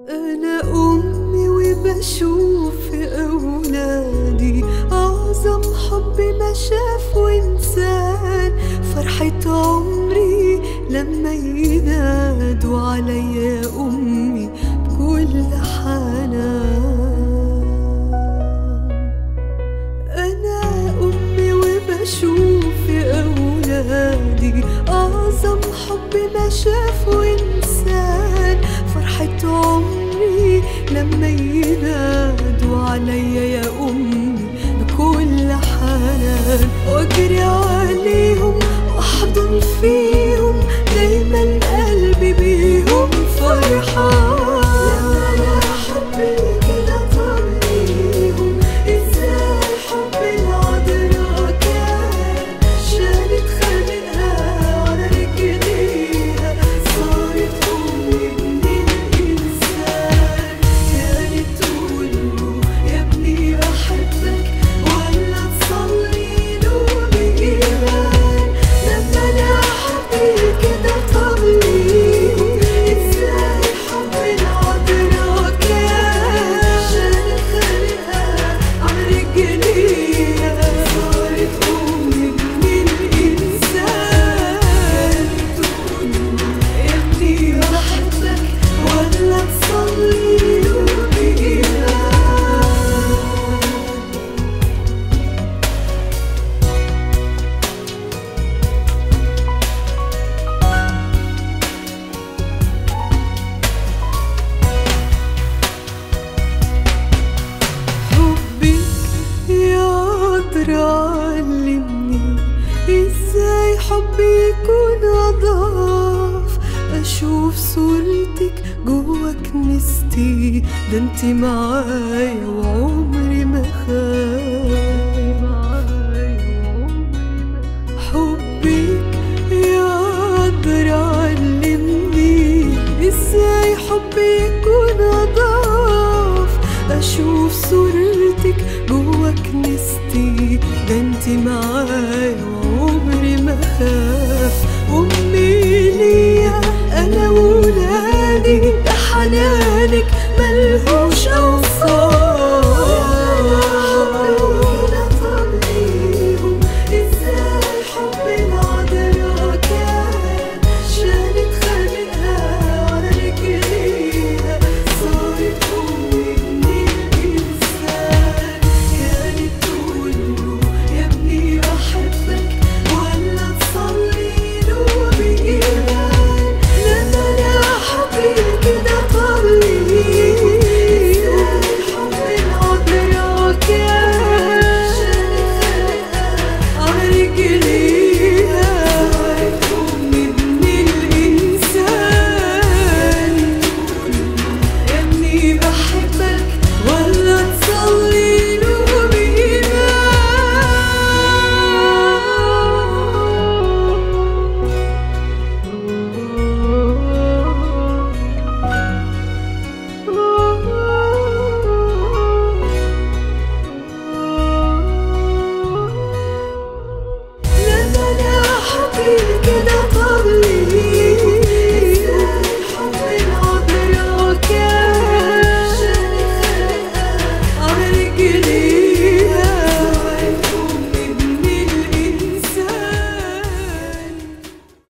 أنا أمي وبشوف في أولادي أعظم حب ما شاف وإنسان فرحة عمري لما ينادوا عليا يا أمي بكل حنان أنا أمي وبشوف في أولادي أعظم حب ما شاف وإنسان فرحة عمري لما ينادوا عليا يا أمي بكل حنان وأجري عليهم وأحضن فيهم دايما قلبي بيهم فرحان لما أنا حبي كده طريهم ازاي حب العذراء كان شالت خلقها على رجليها صارت أمي من الإنسان كانت تقول له يا ابني بحبك ولا تصلي له بإيمان لما أنا حبي كده طريهم ازاي حب العذراء كان شالت خلقها على رجليها صارت أمي من الإنسان تقول يا ابني بحبك ولا تصلي له بإيمان حبك يا قدر علمني ازاي حبي يكون اضعف اشوف صورتك جوا كنيستي ده انت معايا وعمري ما خاف حبك يا قدر علمني ازاي حبي يكون اضعف اشوف صورتك جوا كنيستي ده انت معايا وعمري ما خاف امي ليا انا ولادي ده حنانك ملهوش